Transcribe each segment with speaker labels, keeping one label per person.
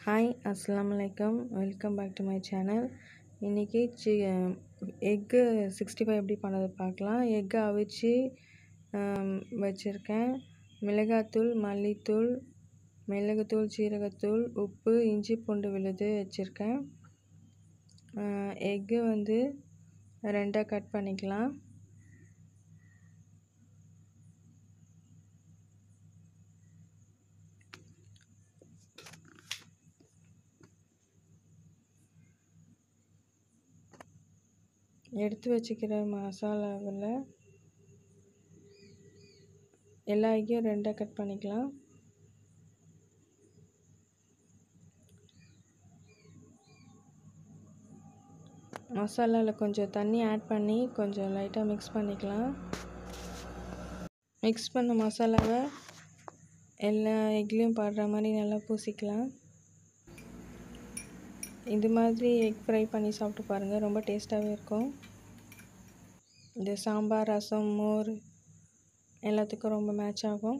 Speaker 1: hi அஸ்ஸலாமு அலைக்கும் welcome back to my channel இன்றைக்கி சி எக்கு சிக்ஸ்டி ஃபைவ் எப்படி பண்ணுறது பார்க்கலாம் எக்கை அவிச்சு வச்சுருக்கேன் மிளகாத்தூள் மல்லித்தூள் மிளகுத்தூள் சீரகத்தூள் உப்பு இஞ்சி பூண்டு விழுது வச்சுருக்கேன் எக்கு வந்து ரெண்டாக கட் பண்ணிக்கலாம் எடுத்து வச்சுக்கிற மசாலாவில் எல்லா எக்கையும் ரெண்டாக கட் பண்ணிக்கலாம் மசாலாவில் கொஞ்சம் தண்ணி ஆட் பண்ணி கொஞ்சம் லைட்டாக மிக்ஸ் பண்ணிக்கலாம் மிக்ஸ் பண்ண மசாலாவை எல்லா எக்லேயும் படுற மாதிரி நல்லா பூசிக்கலாம் இது மாதிரி எக் ஃப்ரை பண்ணி சாப்பிட்டு பாருங்கள் ரொம்ப டேஸ்ட்டாகவே இருக்கும் இந்த சாம்பார் ரசம் மோர் எல்லாத்துக்கும் ரொம்ப மேட்ச் ஆகும்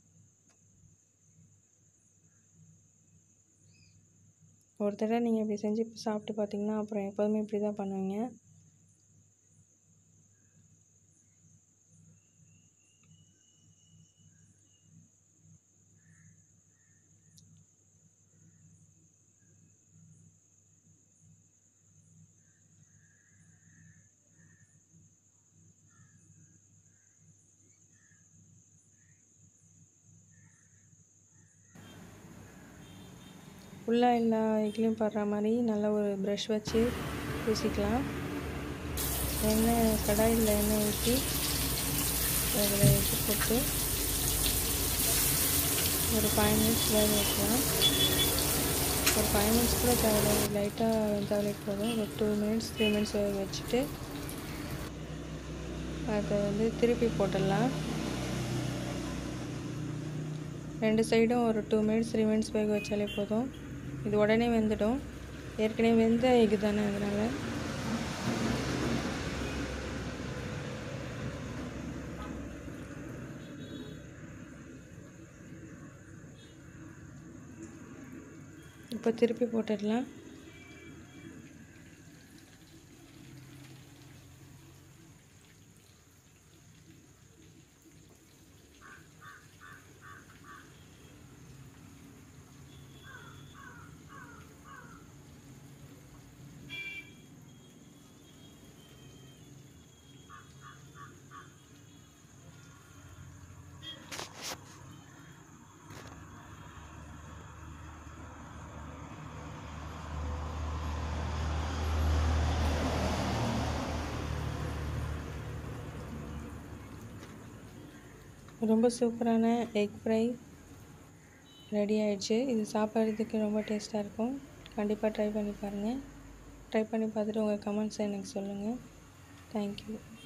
Speaker 1: ஒரு தடவை நீங்கள் இப்படி செஞ்சு சாப்பிட்டு பார்த்தீங்கன்னா அப்புறம் எப்போதுமே இப்படி தான் பண்ணுவீங்க ஃபுல்லாக எல்லா எக்லேயும் படுற மாதிரி நல்லா ஒரு ப்ரஷ் வச்சு பூசிக்கலாம் எண்ணெய் கடாயில் எண்ணெய் ஊற்றி அதில் எடுத்து போட்டு ஒரு ஃபைவ் மினிட்ஸ் வேக வைக்கலாம் ஒரு ஃபைவ் மினிட்ஸ் கூட தேவை லைட்டாக வெந்தாலே போதும் ஒரு டூ மினிட்ஸ் த்ரீ மினிட்ஸ் வேக வச்சுட்டு அதை வந்து திருப்பி போட்டுடலாம் ரெண்டு சைடும் ஒரு டூ மினிட்ஸ் த்ரீ மினிட்ஸ் வேக வச்சாலே போதும் இது உடனே வெந்துடும் ஏற்கனவே வெந்த எக்கு தானே அதனால் இப்போ திருப்பி போட்டுடலாம் ரொம்ப சூப்பரான எக் ஃப்ரை ரெடி ஆயிடுச்சு இது சாப்பிட்றதுக்கு ரொம்ப டேஸ்ட்டாக இருக்கும் கண்டிப்பாக ட்ரை பண்ணி பாருங்கள் ட்ரை பண்ணி பார்த்துட்டு உங்கள் கமெண்ட்ஸை எனக்கு சொல்லுங்கள் தேங்க்யூ